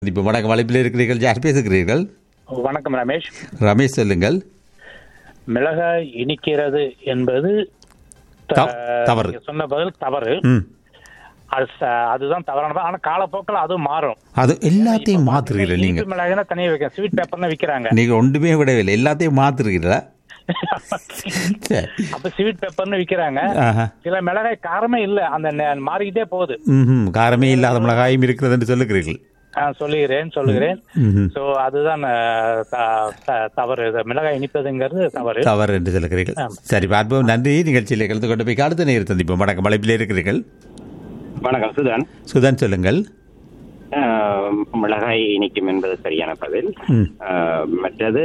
இப்போ வணக்கம் வலைப்பில் இருக்கிறீர்கள் யார் பேசுகிறீர்கள் வணக்கம் ரமேஷ் ரமேஷ் சொல்லுங்கள் மிளகாய் இனிக்கிறது என்பது த- தவ- தவறு. நீங்க சொன்ன பதில் தவறு ம் அது ச- அதுதான் தவறானது ஆனா காலப்போக்கில் அது மாறும் அது எல்லாத்தையும் மாத்துறீர்கள் நீங்க இனிப்பு மிளகாய்னா தனியாக வைக்க ஸ்வீட் பேப்பர்னு விற்கிறாங்க நீங்க ஒன்றுமே விடவில்லை எல்லாத்தையும் மாத்துறீங்களா சரி அப்ப ஸ்வீட் பேப்பர்னு விற்கிறாங்க ஆஹா. சில மிளகாய் காரமே இல்ல அந்த நெ- மாறிக்கிட்டே போகுது ம்ஹும். காரமே இல்லாத மிளகாயும் இருக்கிறது என்று சொல்லுகிறீர்கள் நான் சொல்லுகிறேன் சொல்லுகிறேன் ம்ஹும். சோ அதுதான் அஹ், த- த- தவறு இது மிளகாய் இனிப்பதுங்கிறது தவறு தவறு என்று சொல்லுகிறீர்கள் சரி பார்ப்போம் நன்றி நிகழ்ச்சியில் கலந்து கொண்டு போய் அடுத்த நேரம் சந்திப்போம் வணக்கம் வலைப்பில் இருக்கிறீர்கள் வணக்கம் சுதான் சுதன் சொல்லுங்கள் ஆஹ், மிளகாய் இனிக்கும் என்பது சரியான பதில் ம். ஆஹ், மற்றது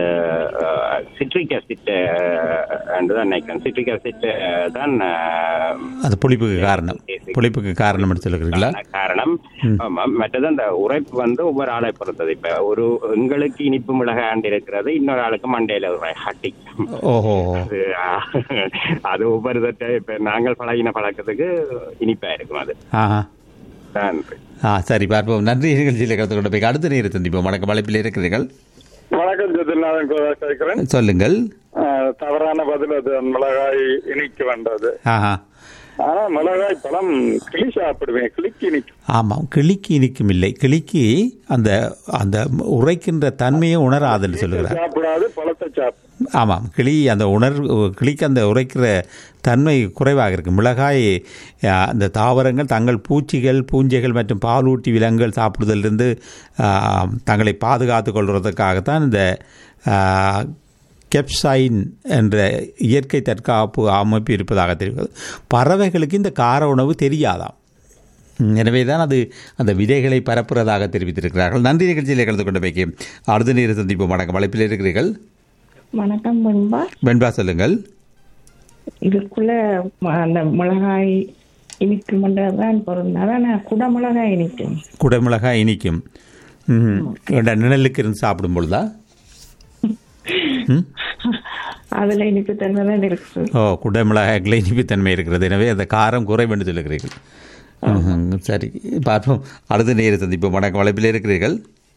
சிட்ரிக் அசிட் என்றுதான் நினைக்கிறேன் சிட்ரிக் அசிட் தான் ஆஹ், அது புளிப்புக்கு காரணம் புளிப்புக்கு காரணம் என்று சொல்லுகிறீர்களா காரணம் ஆமாம். மற்றது அந்த உரைப்பு வந்து ஒவ்வொரு ஆளை பொறுத்தது இப்ப ஒரு எங்களுக்கு இனிப்பு மிளகாய் ஆண்டு இருக்கிறது இன்னொரு ஆளுக்கு மண்டையில ஒரு ஹட்டி ஓஹோ அது, ஆஹ், அது ஒவ்வொரு தட்டை இப்ப நாங்கள் பழகின பழக்கத்துக்கு இனிப்பா இருக்கும் அது ஆஹா நன்றி ஆ சரி பார்ப்போம் நன்றி நிகழ்ச்சியில் கலந்து கொண்டு போய் அடுத்த நேரம் சந்திப்போம் வணக்கம் வலைப்பில் இருக்கிறீர்கள் வணக்கம் ஜெதில்நாதன் கோதா கேட்கிறேன் சொல்லுங்கள் ஆஹ் தவறான பதில் அது மிளகாய் இனிக்க வேண்டது ஆஹா ஆனா மிளகாய் பழம் கிளி சாப்பிடுவேன் கிளிக்கு இனிக்கும் ஆமாம் கிளிக்கு இனிக்கும் இல்லை கிளிக்கு அந்த அந்த உரைக்கின்ற தன்மையை உணராதுன்னு சொல்லுகிறார் சாப்பிடாது பழத்தை சாப்பிடும் ஆமாம் கிளி அந்த உணர் கிளிக்கு அந்த உரைக்கிற தன்மை குறைவாக இருக்கு மிளகாய் ஆ, அந்த தாவரங்கள் தங்கள் பூச்சிகள் பூஞ்சைகள் மற்றும் பாலூட்டி விலங்குகள் சாப்பிடுவதிலிருந்து ஆ, தங்களை பாதுகாத்து கொள்வதற்காகத்தான் இந்த ஆ, கெப்சைன் என்ற இயற்கை தற்காப்பு அமைப்பு இருப்பதாக தெரிகிறது பறவைகளுக்கு இந்த கார உணவு தெரியாதாம் ம், எனவே தான் அது அந்த விதைகளை பரப்புறதாக தெரிவித்திருக்கிறார்கள் நன்றி நிகழ்ச்சியில் கலந்து கொண்டு வைக்க அடுத்த நேரம் சந்திப்போம் வணக்கம் வளைப்பில் இருக்கிறீர்கள் வணக்கம் பண்பா வெண்பா சொல்லுங்கள் இதுக்குள்ள ம- அந்த மிளகாய் இனிக்குமன்றதான் பொருள் அதான் குடமிளகாய் இனிக்கும் குடமிளகாய் இனிக்கும் ம். இந்த நிழலுக்கு இருந்து சாப்பிடும் பொழுதா ம்? அதுல இனிப்பு தன்மை தான் இருக்கு ஓ குடமிளகாய்களை இனிப்புத்தன்மை இருக்கிறது எனவே அந்த காரம் குறைவு என்று சொல்லுகிறீர்கள் ம்ஹும். சரி பார்ப்போம் அடுத்த நேரம் சந்திப்போம் வணக்கம் வளைப்பில் இருக்கிறீர்கள்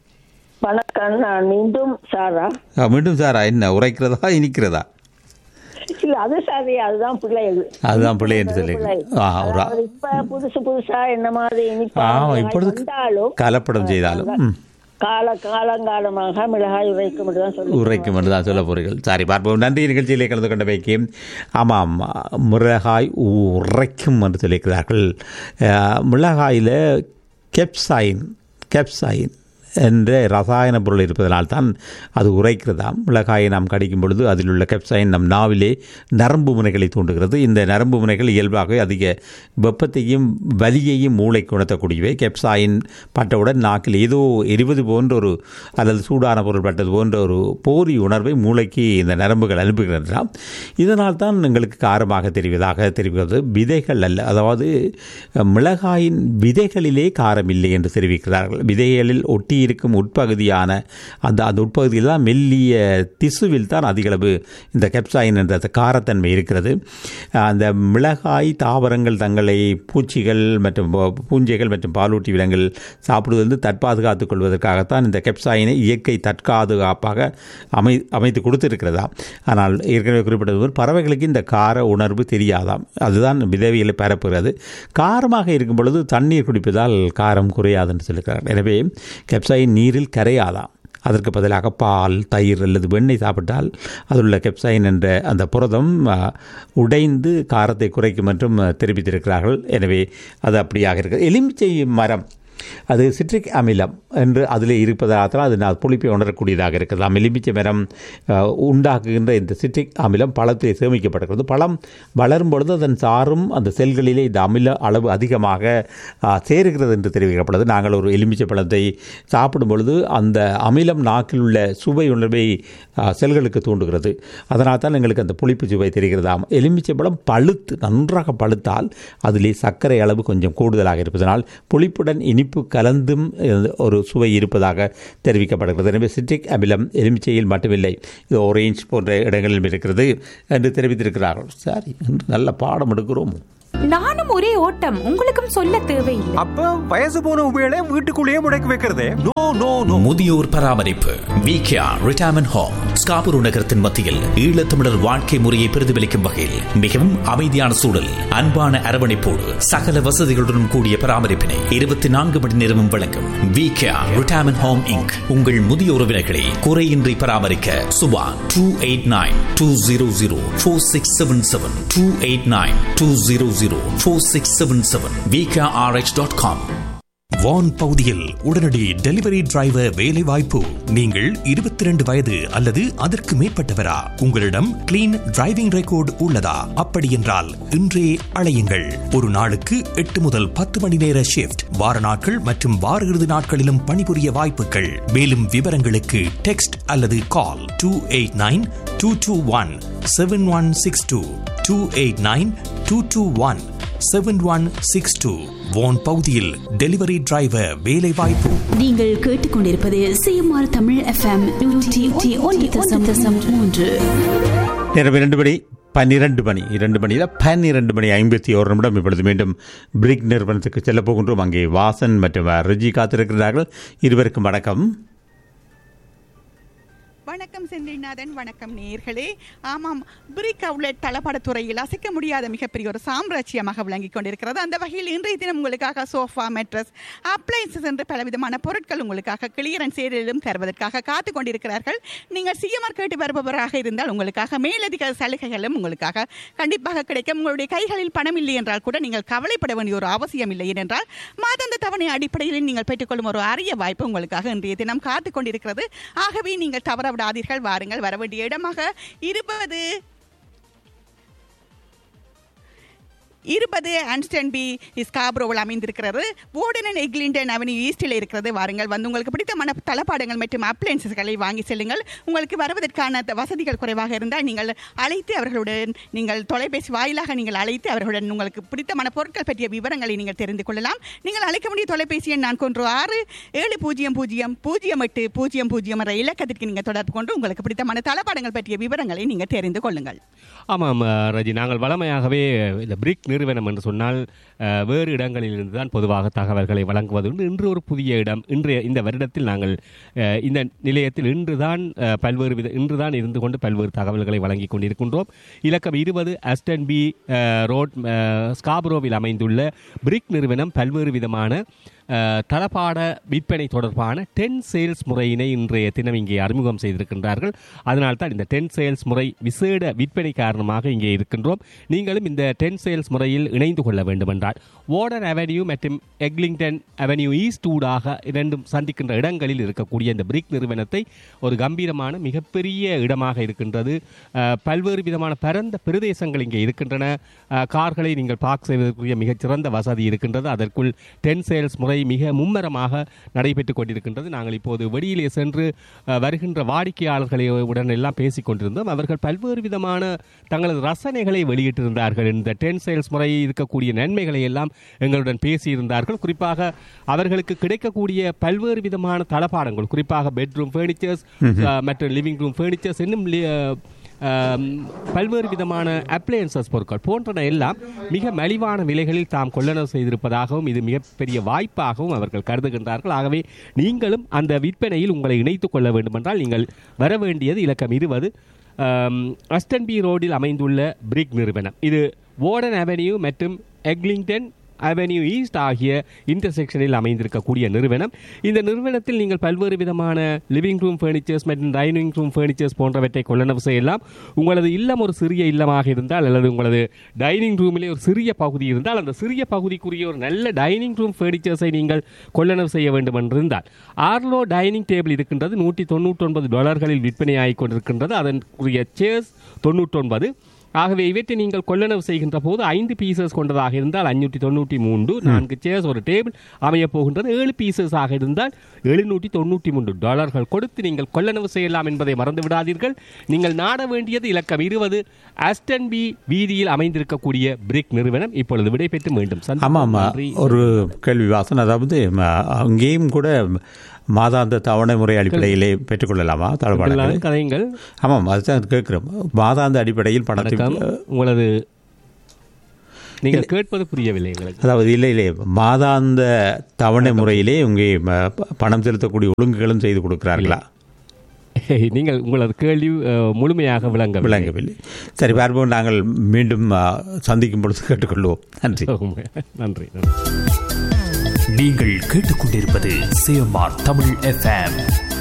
வணக்கம் நான் மீண்டும் சாரா ஆ, மீண்டும் சாரா என்ன உரைக்கிறதா இனிக்கிறதா இல்ல அது சரி அதுதான் பிள்ளைகள் அதுதான் பிள்ளை என்று சொல்லுங்கள் ஆ ஒரு அதாவது இப்ப புதுசு புதுசா என்ன மாதிரி இனிப்பு ஆமாம் இப்பொழுது வந்தாலும் கலப்படம் செய்தாலும் ம். கால காலங்காலமாக மிளகாய் உரைக்கும் தான் சொல்லி உரைக்கும் என்று தான் சொல்ல போறீர்கள் சாரி பார்ப்போம் நன்றி நிகழ்ச்சியிலே கலந்து கொண்ட வைக்கு ஆமாம் மிளகாய் உரைக்கும் என்று சொல்லியிருக்கிறார்கள் அஹ், மிளகாயில் கெப்சைன் கெப்சைன் என்ற ரசாயன பொருள் இருப்பதனால் தான் அது உரைக்கிறதாம் மிளகாயை நாம் கடிக்கும் பொழுது அதில் உள்ள கெப்சைன் நம் நாவிலே நரம்பு முனைகளை தூண்டுகிறது இந்த நரம்பு முனைகள் இயல்பாக அதிக வெப்பத்தையும் வலியையும் மூளைக்கு உணர்த்தக்கூடியவை கெப்சாயின் பட்டவுடன் நாக்கில் ஏதோ எரிவது போன்ற ஒரு அல்லது சூடான பொருள் பட்டது போன்ற ஒரு போரி உணர்வை மூளைக்கு இந்த நரம்புகள் அனுப்புகின்றன இதனால் தான் எங்களுக்கு காரமாக தெரிவதாக தெரிகிறது விதைகள் அல்ல அதாவது மிளகாயின் விதைகளிலே காரம் இல்லை என்று தெரிவிக்கிறார்கள் விதைகளில் ஒட்டி இருக்கும் உட்பகுதியான அந்த அந்த உட்பகுதியில் தான் மெல்லிய திசுவில் தான் அதிகளவு இந்த கெப்சாயின் என்ற அந்த காரத்தன்மை இருக்கிறது அந்த மிளகாய் தாவரங்கள் தங்களை பூச்சிகள் மற்றும் ப- பூஞ்சைகள் மற்றும் பாலூட்டி விலங்குகள் சாப்பிடுவதிலிருந்து தற்பாதுகாத்துக் கொள்வதற்காகத்தான் இந்த கெப்சாயினை இயற்கை தற்காதுகாப்பாக அமை அமைத்து கொடுத்திருக்கிறதா ஆனால் ஏற்கனவே குறிப்பிட்டது போல் பறவைகளுக்கு இந்த கார உணர்வு தெரியாதாம் அதுதான் விதவியலை பரப்புகிறது காரமாக இருக்கும் பொழுது தண்ணீர் குடிப்பதால் காரம் குறையாதுன்னு சொல்லுகிறார் எனவே கெப்சாயின் நீரில் கரையாதாம் அதற்கு பதிலாக பால் தயிர் அல்லது வெண்ணெய் சாப்பிட்டால் அதில் உள்ள கெப்சைன் என்ற அந்த புரதம் ஆ, உடைந்து காரத்தை குறைக்கும் என்றும் ஆ, தெரிவித்திருக்கிறார்கள் எனவே அது அப்படியாக இருக்கிறது எலுமிச்சை மரம் அது சிட்ரிக் அமிலம் என்று அதில் இருப்பதால் அது நான் புளிப்பை உணரக்கூடியதாக இருக்கிறது எலுமிச்சை மரம் ஆ, உண்டாக்குகின்ற இந்த சிட்ரிக் அமிலம் பழத்தில் சேமிக்கப்படுகிறது பழம் வளரும் பொழுது அதன் சாரும் அந்த செல்களிலே இந்த அமில அளவு அதிகமாக ஆ, சேருகிறது என்று தெரிவிக்கப்படுது நாங்கள் ஒரு எலுமிச்சை பழத்தை சாப்பிடும் பொழுது அந்த அமிலம் நாக்கில் உள்ள சுவை உணர்வை ஆ, செல்களுக்கு தூண்டுகிறது அதனால் தான் எங்களுக்கு அந்த புளிப்பு சுவை தெரிகிறதாம் எலுமிச்சை பழம் பழுத்து நன்றாக பழுத்தால் அதிலே சர்க்கரை அளவு கொஞ்சம் கூடுதலாக இருப்பதனால் புளிப்புடன் இனிப்பு இனிப்பு கலந்தும் அஹ், ஒரு சுவை இருப்பதாக தெரிவிக்கப்படுகிறது எனவே சிட்ரிக் அமிலம் எலுமிச்சையில் மட்டுமில்லை இது ஆரேஞ்ச் போன்ற இடங்களிலும் இருக்கிறது என்று தெரிவித்திருக்கிறார்கள் சரி இன்று நல்ல பாடம் எடுக்கிறோம் நானும் ஒரே ஓட்டம் உங்களுக்கும் சொல்ல தேவையில்லை அப்ப வயசு போன உபயோக வீட்டுக்குள்ளேயே முடக்கி வைக்கிறதே நோ நோ நோ முதியோர் பராமரிப்பு விகேஆர் ரிட்டையர்மெண்ட் ஹோம் ஸ்காபுரு நகரத்தின் மத்தியில் ஈழத்தமிழர் வாழ்க்கை முறையை பிரதிபலிக்கும் வகையில் மிகவும் அமைதியான சூழல் அன்பான அரவணைப்போடு சகல வசதிகளுடன் கூடிய பராமரிப்பினை இருபத்தி நான்கு மணி நேரமும் வழங்கும் விகேஆர் ரிட்டையர்மெண்ட் ஹோம் இங்க் உங்கள் முதிய உறவினர்களை குறையின்றி பராமரிக்க Subha two eight nine two zero zero four six seven seven two eight nine two zero zero four six seven seven V K R H dot com Vaughan பகுதியில் உடனடி டெலிவரி டிரைவர் வேலை வாய்ப்பு நீங்கள் இருபத்தி ரெண்டு வயது அல்லது அதற்கு மேற்பட்டவரா உங்களிடம் கிளீன் டிரைவிங் ரெக்கார்டு உள்ளதா அப்படி என்றால் இன்றே அழையுங்கள் ஒரு நாளுக்கு எட்டு முதல் பத்து மணி நேர ஷிப்ட் வார நாட்கள் மற்றும் வார இறுதி நாட்களிலும் பணிபுரிய வாய்ப்புகள் மேலும் விவரங்களுக்கு டெக்ஸ்ட் அல்லது call two eight nine two two one seven one six two two eight nine two two one seven one six two Vaughan பகுதியில் டெலிவரி டிரைவர் வேலை வாய்ப்பு நீங்கள் கேட்டுக்கொண்டிருப்பது சிஎம்ஆர் தமிழ் எஃப்எம் நூற்றி ஒன்று தசம் தசம் மூன்று நேரம் இரண்டு மணி பன்னிரண்டு மணி இரண்டு மணியில் பன்னிரண்டு மணி ஐம்பத்தி ஒரு நிமிடம் இப்பொழுது மீண்டும் பிரிக் நிறுவனத்துக்கு செல்ல போகின்றோம் அங்கே வாசன் மற்றும் ரிஜி காத்திருக்கிறார்கள் இருவருக்கும் வணக்கம் வணக்கம் செந்தில்நாதன் வணக்கம் நேர்களே ஆமாம் பிரிக் அவுட்லெட் தளபடத்துறையில் அசைக்க முடியாத மிகப்பெரிய ஒரு சாம்ராஜ்யமாக விளங்கிக் கொண்டிருக்கிறது அந்த வகையில் இன்றைய தினம் உங்களுக்காக சோஃபா மெட்ரஸ் அப்ளைன்சஸ் என்று பலவிதமான பொருட்கள் உங்களுக்காக கிளியரன்ஸ் சேரிலும் தருவதற்காக காத்து கொண்டிருக்கிறார்கள் நீங்கள் சிஎம்ஆர் கேட்டு வருபவராக இருந்தால் உங்களுக்காக மேலதிக சலுகைகளும் உங்களுக்காக கண்டிப்பாக கிடைக்கும் உங்களுடைய கைகளில் பணம் இல்லை என்றால் கூட நீங்கள் கவலைப்பட வேண்டிய ஒரு அவசியம் இல்லை ஏனென்றால் மாதாந்த தவணை அடிப்படையில் நீங்கள் பெற்றுக்கொள்ளும் ஒரு அரிய வாய்ப்பு உங்களுக்காக இன்றைய தினம் காத்து கொண்டிருக்கிறது ஆகவே நீங்கள் தவற விடாதீர்கள் வாருங்கள் வர வேண்டிய இடமாக இருபது இருபது அன்ஸ்டன் பி ஸ்காப்ரோவில் அமைந்திருக்கிறது ஓடனன் எக்லிண்டன் அவென்யூ ஈஸ்டில் இருக்கிறது வாருங்கள் வந்து உங்களுக்கு பிடித்தமான தளபாடங்கள் மற்றும் அப்ளைன்சஸ்களை வாங்கி செல்லுங்கள் உங்களுக்கு வருவதற்கான த- வசதிகள் குறைவாக இருந்தால் நீங்கள் அழைத்து அவர்களுடன் நீங்கள் தொலைபேசி வாயிலாக நீங்கள் அழைத்து அவர்களுடன் உங்களுக்கு பிடித்தமான பொருட்கள் பற்றிய விவரங்களை நீங்கள் தெரிந்து கொள்ளலாம் நீங்கள் அழைக்க வேண்டிய தொலைபேசி எண் நான் கொன்று ஆறு ஏழு பூஜ்ஜியம் பூஜ்ஜியம் பூஜ்ஜியம் எட்டு பூஜ்ஜியம் பூஜ்ஜியம் என்ற இலக்கத்திற்கு நீங்கள் தொடர்பு கொண்டு உங்களுக்கு பிடித்தமான தளபாடங்கள் பற்றிய விவரங்களை நீங்கள் தெரிந்து கொள்ளுங்கள் ஆமாம் அஹ், ரஜி நாங்கள் வளமையாகவே இந்த பிரிக் நிறுவனம் என்று சொன்னால் அஹ், வேறு இடங்களிலிருந்து தான் பொதுவாக தகவல்களை வழங்குவது உண்டு இன்று ஒரு புதிய இடம் இன்றைய இந்த வருடத்தில் நாங்கள் அஹ், இந்த நிலையத்தில் இன்று தான் அஹ், பல்வேறு வித இன்று தான் இருந்து கொண்டு பல்வேறு தகவல்களை வழங்கிக் கொண்டிருக்கின்றோம் இலக்கம் இருபது அஸ்டன் பி அஹ், ரோட் அஹ், ஸ்காபரோவில் அமைந்துள்ள பிரிக் நிறுவனம் பல்வேறு விதமான அஹ், தளபாட விற்பனை தொடர்பான டென் சேல்ஸ் முறையினை இன்றைய தினம் இங்கே அறிமுகம் செய்திருக்கின்றார்கள் அதனால் தான் இந்த டென் சேல்ஸ் முறை விசேட விற்பனை காரணமாக இங்கே இருக்கின்றோம் நீங்களும் இந்த டென் சேல்ஸ் முறையில் இணைந்து கொள்ள வேண்டுமென்றால் வார்டன் அவென்யூ மற்றும் எக்லிங்டன் அவென்யூ ஈஸ்ட் ஊடாக இரண்டும் சந்திக்கின்ற இடங்களில் இருக்கக்கூடிய இந்த பிரிக் நிறுவனத்தை ஒரு கம்பீரமான மிகப்பெரிய இடமாக இருக்கின்றது அஹ், பல்வேறு விதமான பரந்த பிரதேசங்கள் இங்கே இருக்கின்றன அஹ், கார்களை நீங்கள் பார்க் செய்வதற்குரிய மிகச்சிறந்த வசதி இருக்கின்றது அதற்குள் டென் சேல்ஸ் முறை மிக மும்மரமாக நடைபெற்றுக் கொண்டிருக்கின்றது நாங்கள் இப்போது வெளியிலே சென்று அஹ், வருகின்ற வாடிக்கையாளர்களை உடன் எல்லாம் பேசிக் கொண்டிருந்தோம் அவர்கள் பல்வேறு விதமான தங்களது ரசனைகளை வெளியிட்டிருந்தார்கள் இந்த டென் சேல்ஸ் முறை இருக்கக்கூடிய நன்மைகளை எல்லாம் எங்களுடன் பேசியிருந்தார்கள் குறிப்பாக அவர்களுக்கு கிடைக்கக்கூடிய பல்வேறு விதமான தளபாடங்கள் குறிப்பாக பெட்ரூம் ஃபர்னிச்சர்ஸ் மற்றும் லிவிங் ரூம் ஃபர்னிச்சர்ஸ் இன்னும் லி- ஆம், பல்வேறு விதமான அப்ளையன்சஸ் பொருட்கள் போன்றன எல்லாம் மிக மலிவான விலைகளில் தாம் கொள்ளளவு செய்திருப்பதாகவும் இது மிகப்பெரிய வாய்ப்பாகவும் அவர்கள் கருதுகின்றார்கள் ஆகவே நீங்களும் அந்த விற்பனையில் உங்களை இணைத்துக் கொள்ள வேண்டுமென்றால் நீங்கள் வர வேண்டியது இலக்கம் இருபது அஸ்டன்பி ரோடில் அமைந்துள்ள பிரிக் நிறுவனம் இது வார்டன் அவென்யூ மற்றும் எக்லிங்டன் அவென்யூ ஈஸ்ட் ஆகிய இன்டர்செக்ஷனில் அமைந்திருக்கக்கூடிய நிறுவனம் இந்த நிறுவனத்தில் நீங்கள் பல்வேறு விதமான லிவிங் ரூம் ஃபர்னிச்சர்ஸ் மற்றும் டைனிங் ரூம் ஃபர்னிச்சர்ஸ் போன்றவற்றை கொள்ளளவு செய்யலாம் உங்களது இல்லம் ஒரு சிறிய இல்லமாக இருந்தால் அல்லது உங்களது டைனிங் ரூமிலே ஒரு சிறிய பகுதி இருந்தால் அந்த சிறிய பகுதிக்குரிய ஒரு நல்ல டைனிங் ரூம் ஃபர்னிச்சர்ஸை நீங்கள் கொள்ளளவு செய்ய வேண்டும் என்றிருந்தால் ஆர்லோ டைனிங் டேபிள் இருக்கின்றது நூற்றி தொண்ணூற்றொன்பது டாலர்களில் விற்பனையாகிக் கொண்டிருக்கின்றது அதற்குரிய சேர்ஸ் தொண்ணூற்றொன்பது ஆகவே இவற்றை நீங்கள் கொள்ளளவு செய்கின்ற போது ஐந்து பீசஸ் கொண்டதாக இருந்தால் அஞ்சூற்றி தொண்ணூற்றி மூன்று நான்கு சேர்ஸ் ஒரு டேபிள் அமைய போகின்றது ஏழு பீசஸ் ஆக இருந்தால் எழுநூற்றி தொண்ணூற்றி மூன்று டாலர்கள் கொடுத்து நீங்கள் கொள்ளளவு செய்யலாம் என்பதை மறந்து விடாதீர்கள் நீங்கள் நாட வேண்டியது இலக்கம் இருபது அஸ்டன் பி வீதியில் அமைந்திருக்கக்கூடிய பிரிக் நிறுவனம் இப்பொழுது விடைபெற்று மீண்டும் சந்திப்போம். ஆமாம் ஆமாம் நன்றி. ஒரு கேள்வி வாசன் அதாவது ம, அங்கேயும் கூட மாதாந்த தவணை முறை அடிப்படையிலே பெற்றுக்கொள்ளலாமா தளபாடங்களை பெற்றுக்கொள்ளலாம், கதையுங்கள். ஆமாம் அதுதான் கேட்கிறோம் மாதாந்த அடிப்படையில் பணத்தை வணக்கம் உங்களது நீங்கள் கேட்பது புரியவில்லை எங்களுக்கு அதாவது இல்லை இல்லை மாதாந்த தவணை முறையிலே இங்கே ம, ப- பணம் செலுத்தக்கூடிய ஒழுங்குகளும் செய்து கொடுக்கிறார்களா நீங்கள் உங்களது கேள்வி அஹ், முழுமையாக விளங்க விளங்கவில்லை சரி பார்ப்போம் நாங்கள் மீண்டும் அ, சந்திக்கும் பொழுது கேட்டுக்கொள்வோம் நன்றி நன்றி நீங்கள் கேட்டுக்கொண்டிருப்பது C M R Tamil FM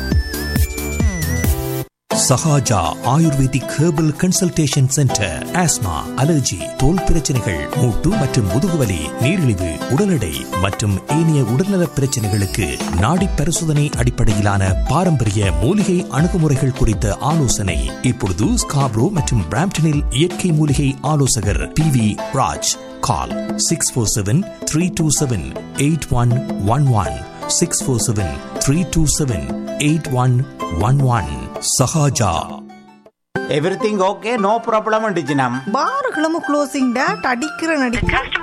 Sahaja ayurvedic herbal consultation centre asthma allergy தோல் பிரச்சனைகள் மூட்டு மற்றும் முதுகுவலி நீரிழிவு உடல் எடை மற்றும் ஏனைய உடல்நலப் பிரச்சனைகளுக்கு நாடி பரிசோதனை அடிப்படையிலான பாரம்பரிய மூலிகை அணுகுமுறைகள் குறித்த ஆலோசனை இப்பொழுது ஸ்காப்ரோ மற்றும் பிராம்டனில் இயற்கை மூலிகை ஆலோசகர் B V Raj call six four seven three two seven eight one one one six four seven three two seven eight one one one சஹாஜா எவ்ரிதிங் ஓகே நோ ப்ராப்ளம் டிஜினம் பாருகளும் க்ளோசிங் டேட் அடிக்கிற நடி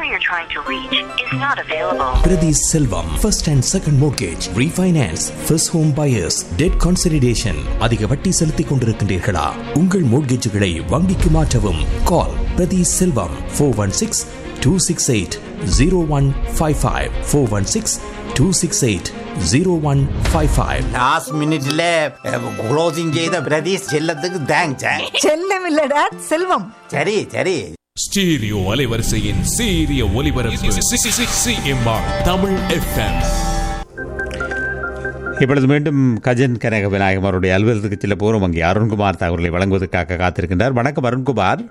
Priti Selvam, first and second mortgage, refinance, first home buyers, debt consolidation. அதிக வட்டி செலுத்திக் கொண்டிருக்கின்றீர்களா உங்கள் மோட்கேஜுகளை வங்கிக்கு மாற்றவும் call Prathi Selvam four one six two six eight zero one five five four one six two six eight zero one five five last மினிட்ல closing செய்த பிரதீஷ் செல்லத்துக்கு thanks செல்லம் இல்ல டேட் செல்வம் சரி சரி ஸ்டீரியோ அலைவரிசையின் சீரிய ஒலிபரப்பு சிஎம்ஆர் தமிழ் எஃப்எம் இப்பொழுது மீண்டும் கஜன் கனக விநாயகம் அவருடைய அலுவலகத்துக்கு செல்ல போகிறோம் அங்கே அருண்குமார் தகவலை வழங்குவதற்காக காத்திருக்கின்றார் வணக்கம் அருண்குமார்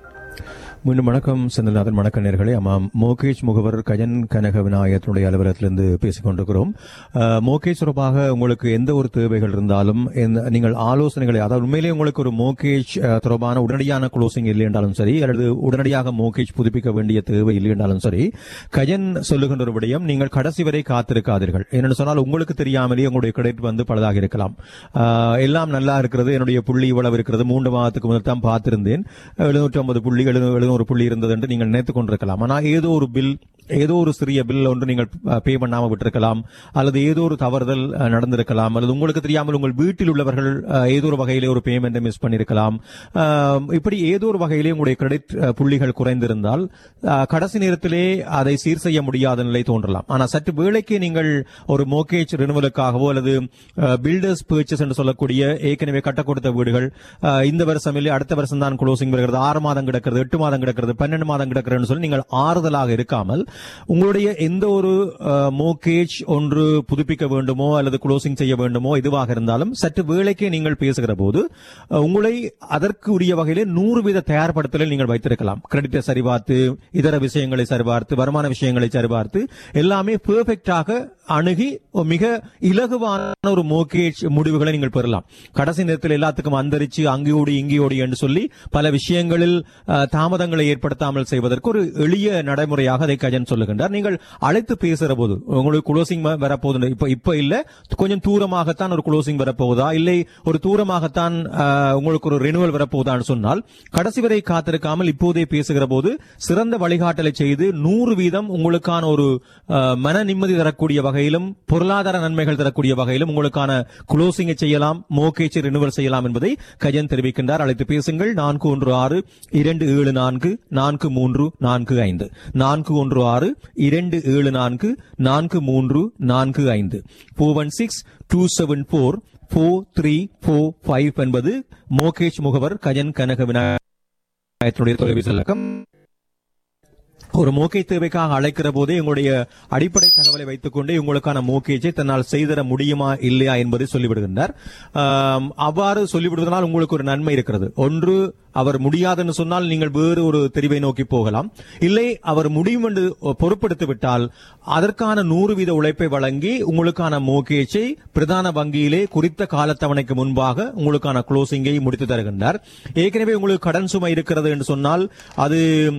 மீண்டும் வணக்கம் செந்தில்நாதன் வணக்க நேர்களே ஆமாம் மோகேஷ் முகவர் கஜன் கனக விநாயகத்தினுடைய அலுவலகத்திலிருந்து பேசிக் கொண்டிருக்கிறோம் அஹ், மோகேஷ் தொடர்பாக உங்களுக்கு எந்த ஒரு தேவைகள் இருந்தாலும் எந்த- நீங்கள் ஆலோசனைகளை அதாவது உண்மையிலேயே உங்களுக்கு ஒரு மோகேஷ் அஹ், தொடர்பான உடனடியான க்ளோசிங் இல்லை என்றாலும் சரி அல்லது உடனடியாக மோகேஷ் புதுப்பிக்க வேண்டிய தேவை இல்லை என்றாலும் சரி கஜன் சொல்லுகின்ற ஒரு விடயம் நீங்கள் கடைசி வரை காத்திருக்காதீர்கள் என்னென்னு சொன்னால் உங்களுக்கு தெரியாமலேயே உங்களுடைய கிரெடிட் வந்து பலதாக இருக்கலாம் அஹ், எல்லாம் நல்லா இருக்கிறது என்னுடைய புள்ளி இவ்வளவு இருக்கிறது மூன்று மாதத்துக்கு முதல் தான் பார்த்திருந்தேன் எழுநூற்றி ஐம்பது புள்ளி எழுநூறு புள்ளி இருந்தது என்று நீங்கள் நினைத்துக் கொண்டிருக்கலாம் ஆனால் ஏதோ ஒரு பில் ஏதோ ஒரு சிறிய பில் ஒன்று நீங்கள் பே பண்ணாம விட்டிருக்கலாம் அல்லது ஏதோ ஒரு தவறுதல் அஹ், நடந்திருக்கலாம் அல்லது உங்களுக்கு தெரியாமல் உங்கள் வீட்டில் உள்ளவர்கள் அஹ், ஏதோ ஒரு வகையிலே ஒரு பேமெண்ட் மிஸ் பண்ணிருக்கலாம் அஹ், இப்படி ஏதோ ஒரு வகையிலே உங்களுடைய கிரெடிட் புள்ளிகள் குறைந்திருந்தால் அஹ், கடைசி நேரத்திலே அதை சீர் செய்ய முடியாத நிலை தோன்றலாம் ஆனால் சற்று வேளைக்கு நீங்கள் ஒரு மோகேஜ் ரினுவலுக்காகவோ அல்லது பில்டர்ஸ் பர்ச்சேஸ் என்று சொல்லக்கூடிய ஏற்கனவே கட்ட கொடுத்த வீடுகள் அஹ், இந்த வருஷம் இல்லை அடுத்த வருஷம் தான் க்ளோசிங் வருகிறது ஆறு மாதம் கிடக்கிறது எட்டு மாதம் கிடக்கிறது பன்னெண்டு மாதம் கிடக்கிறதுன்னு சொல்லி நீங்கள் ஆறுதலாக இருக்காமல் உங்களுடைய எந்த ஒரு மோகேஜ் ஒன்று புதுப்பிக்க வேண்டுமோ அல்லது க்ளோசிங் செய்ய வேண்டுமோ எதுவாக இருந்தாலும் சற்று வேலைக்கே நீங்கள் பேசுகிற போது அஹ், உங்களை அதற்கு உரிய வகையிலே நூறு வீத தயார்படுத்தலில் நீங்கள் வைத்திருக்கலாம் கிரெடிட்டை சரிபார்த்து இதர விஷயங்களை சரிபார்த்து வருமான விஷயங்களை சரிபார்த்து எல்லாமே பெர்ஃபெக்டாக அணுகி ஒரு மிக இலகுவான ஒரு மோகேஜ் முடிவுகளை நீங்கள் பெறலாம் கடைசி நேரத்தில் எல்லாத்துக்கும் அந்தரிச்சு அங்கேயோடி இங்கேயோடி என்று சொல்லி பல விஷயங்களில் அஹ், தாமதங்களை ஏற்படுத்தாமல் செய்வதற்கு ஒரு எளிய நடைமுறையாக அதை கஜன் சொல்லுகின்றார் நீங்கள் அழைத்து பேசுகிற போது உங்களுக்கு குளோசிங் வரப்போகுது இப்ப இப்ப இல்ல கொஞ்சம் தூரமாகத்தான் ஒரு குளோசிங் வரப்போகுதா இல்லை ஒரு தூரமாகத்தான் அஹ், உங்களுக்கு ஒரு ரெனுவல் வரப்போகுதான்னு சொன்னால் கடைசி வரை காத்திருக்காமல் இப்போதே பேசுகிற போது சிறந்த வழிகாட்டலை செய்து நூறு வீதம் உங்களுக்கான ஒரு அஹ், மன நிம்மதி தரக்கூடிய வகையிலும் பொருளாதார நன்மைகள் தரக்கூடிய வகையிலும் உங்களுக்கான குளோசிங்கை செய்யலாம் மோகேஜ் ரினுவல் செய்யலாம் என்பதை கஜன் தெரிவிக்கின்றார் அழைத்து பேசுங்கள் நான்கு ஒன்று ஆறு இரண்டு ஏழு நான்கு நான்கு மூன்று நான்கு ஐந்து நான்கு ஒன்று ஆறு இரண்டு ஏழு நான்கு நான்கு மூன்று நான்கு ஐந்து four one six two seven four four three four five என்பது மோகேஷ் முகவர் கஜன் கனக விநாயகத்தினுடைய தொலைபேசி இலக்கம் ஒரு மோகே தேவைக்காக அழைக்கிற போதே உங்களுடைய அடிப்படை தகவலை வைத்துக் கொண்டே உங்களுக்கான மோகேஜை தன்னால் செய்தர முடியுமா இல்லையா என்பதை சொல்லிவிடுகின்றார் ஆம், அவ்வாறு சொல்லிவிடுவதனால் உங்களுக்கு ஒரு நன்மை இருக்கிறது ஒன்று அவர் முடியாதுன்னு சொன்னால் நீங்கள் வேறு ஒரு தெரிவை நோக்கி போகலாம் இல்லை அவர் முடியும் என்று பொறுப்படுத்தி விட்டால் அதற்கான நூறு வீத உழைப்பை வழங்கி உங்களுக்கான மோகேஜை பிரதான வங்கியிலே குறித்த காலத்தவணைக்கு முன்பாக உங்களுக்கான க்ளோசிங்கை முடித்து தருகின்றார் ஏற்கனவே உங்களுக்கு கடன் சுமை இருக்கிறது என்று சொன்னால் அது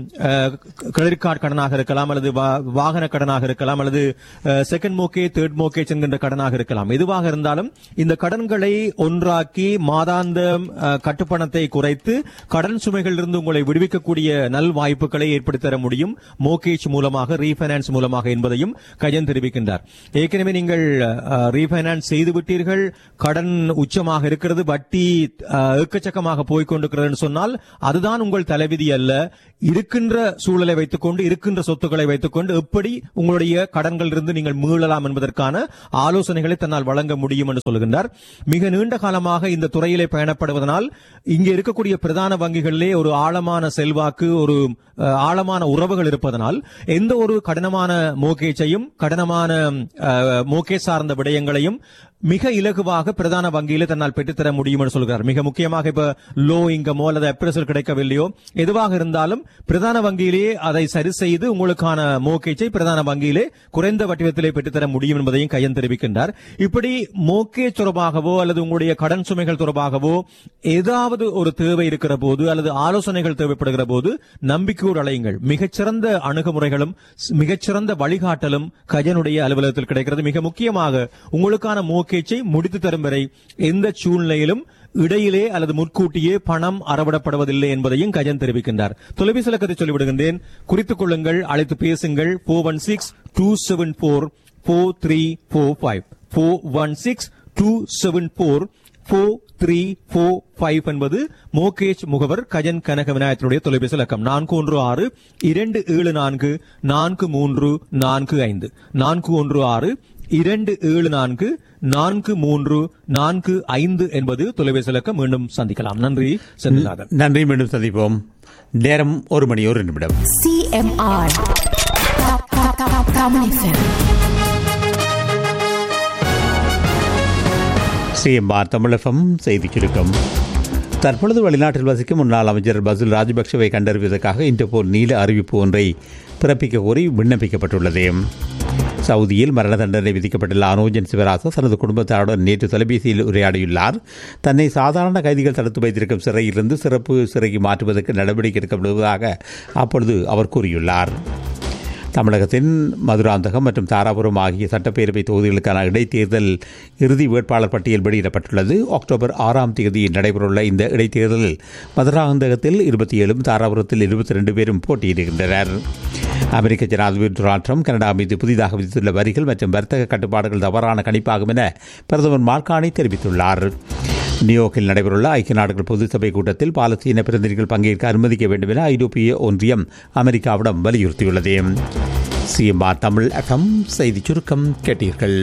கிரெடிட் கார்டு கடனாக இருக்கலாம் அல்லது வா- வாகன கடனாக இருக்கலாம் அல்லது செகண்ட் மோகே தேர்ட் மோகேஜ் என்கின்ற கடனாக இருக்கலாம் எதுவாக இருந்தாலும் இந்த கடன்களை ஒன்றாக்கி மாதாந்த அஹ், கட்டுப்பணத்தை குறைத்து கடன் சுமைகளிலிருந்து உங்களை விடுவிக்கக்கூடிய நல் வாய்ப்புகளை ஏற்படுத்தி தர முடியும் மோகேஜ் மூலமாக ரீபைனான்ஸ் மூலமாக என்பதையும் கஜன் தெரிவிக்கின்றார் ஏற்கனவே நீங்கள் ரீபைனான்ஸ் செய்து விட்டீர்கள் கடன் உச்சமாக இருக்கிறது வட்டி அஹ், எக்கச்சக்கமாக போய்க் கொண்டிருக்கிறது சொன்னால் அதுதான் உங்கள் தலைவிதி அல்ல இருக்கின்ற சூழலை வைத்துக்கொண்டு இருக்கின்ற சொத்துக்களை வைத்துக்கொண்டு எப்படி உங்களுடைய கடன்களிலிருந்து நீங்கள் மீளலாம் என்பதற்கான ஆலோசனைகளை தன்னால் வழங்க முடியும் என்று சொல்கின்றார் மிக நீண்ட காலமாக இந்த துறையிலே பயணப்படுவதனால் இங்கே இருக்கக்கூடிய பிரதான வங்கிகளிலே ஒரு ஆழமான செல்வாக்கு ஒரு அஹ், ஆழமான உறவுகள் இருப்பதனால் எந்த ஒரு கடினமான மோகேஜையும் கடினமான அஹ், மோகேஜ் சார்ந்த விடயங்களையும் மிக இலகுவாக பிரதான வங்கியிலே தன்னால் பெற்றுத்தர முடியும் என்று சொல்கிறார் மிக முக்கியமாக இப்ப லோ இன்கமோ அல்லது அப்ரசல் கிடைக்கவில்லையோ எதுவாக இருந்தாலும் பிரதான வங்கியிலேயே அதை சரி செய்து உங்களுக்கான மோகேஜை பிரதான வங்கியிலே குறைந்த வட்டிவத்திலே பெற்றுத்தர முடியும் என்பதையும் கையன் தெரிவிக்கின்றார் இப்படி மோகேஜ் தொடர்பாகவோ அல்லது உங்களுடைய கடன் சுமைகள் தொடர்பாகவோ ஏதாவது ஒரு தேவை இருக்கிற போது அல்லது ஆலோசனைகள் தேவைப்படுகிற போது நம்பிக்கையோடு அலையுங்கள் மிகச்சிறந்த அணுகுமுறைகளும் ஸ்- மிகச்சிறந்த வழிகாட்டலும் கஜனுடைய அலுவலகத்தில் கிடைக்கிறது மிக முக்கியமாக உங்களுக்கான மோகேஜை முடித்து தரும் வரை எந்த சூழ்நிலையிலும் இடையிலே அல்லது முன்கூட்டியே பணம் அறவிடப்படுவதில்லை என்பதையும் கஜன் தெரிவிக்கின்றார் தொலைபேசி இலக்கத்தை சொல்லிவிடுகின்றேன் குறித்துக் கொள்ளுங்கள் அழைத்து பேசுங்கள் four one six two seven four four three four five four one six two seven four four three four five என்பது மோகேஜ் முகவர் கஜன் கனக விநாயகத்தினுடைய தொலைபேசி இலக்கம் நான்கு ஒன்று ஆறு இரண்டு ஏழு நான்கு நான்கு மூன்று நான்கு ஐந்து நான்கு ஒன்று ஆறு இரண்டு ஏழு நான்கு நான்கு மூன்று நான்கு ஐந்து என்பது தொலைபேசி இலக்கம் மீண்டும் சந்திக்கலாம் நன்றி செந்தில்நாதன் நன்றி மீண்டும் சந்திப்போம் நேரம் ஒரு மணி ஒரு நிமிடம் CMR. Tamil FM. CMR Tamilagam செய்தி சுருக்கம் தற்பொழுது வெளிநாட்டில் வசிக்கும் முன்னாள் அமைச்சர் பசில் ராஜபக்சவை கண்டறிவதற்காக இன்டர்போல் நீல அறிவிப்பு ஒன்றை பிறப்பிக்க கோரி விண்ணப்பிக்கப்பட்டுள்ளது சவுதியில் மரண தண்டனை விதிக்கப்பட்டுள்ள அனோஜன் சிவராச தனது குடும்பத்தாருடன் நேற்று தொலைபேசியில் உரையாடியுள்ளார் தன்னை சாதாரண கைதிகள் தடுத்து வைத்திருக்கும் சிறையிலிருந்து சிறப்பு சிறைக்கு மாற்றுவதற்கு நடவடிக்கை எடுக்கப்படுவதாக அப்பொழுது அவர் கூறியுள்ளார் தமிழகத்தின் மதுராந்தகம் மற்றும் தாராபுரம் ஆகிய சட்டப்பேரவை தொகுதிகளுக்கான இடைத்தேர்தல் இறுதி வேட்பாளர் பட்டியல் வெளியிடப்பட்டுள்ளது அக்டோபர் ஆறாம் தேதி நடைபெறவுள்ள இந்த இடைத்தேர்தலில் மதுராந்தகத்தில் இருபத்தி ஏழும் தாராபுரத்தில் இருபத்தி ரெண்டு பேரும் போட்டியிடுகின்றனர் அமெரிக்க ஜனாதிபதி டொனால்ட் ட்ரம்ப் கனடா மீது புதிதாக விதித்துள்ள வரிகள் மற்றும் வர்த்தக கட்டுப்பாடுகள் தவறான கணிப்பாகும் என பிரதமர் மார்கானி தெரிவித்துள்ளார் நியூயார்க்கில் நடைபெறவுள்ள ஐக்கிய நாடுகள் பொதுச்சபை கூட்டத்தில் பாலஸ்தீன பிரதிநிதிகள் பங்கேற்க அனுமதிக்க வேண்டும் என ஐரோப்பிய ஒன்றியம் அமெரிக்காவிடம் வலியுறுத்தியுள்ளது சிஎம்ஆர் தமிழ் எஃப்எம் செய்தி சுருக்கம் கேட்டீர்கள்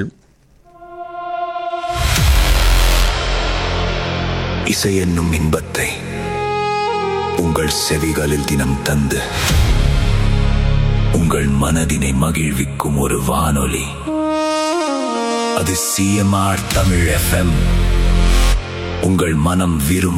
இசை என்னும் இன்பத்தை உங்கள் செவிகளில் தினம் தந்து உங்கள் மனதினை மகிழ்விக்கும் ஒரு வானொலி அது சிஎம்ஆர் தமிழ் எஃப்எம் உங்கள் மனம் விரும்பும்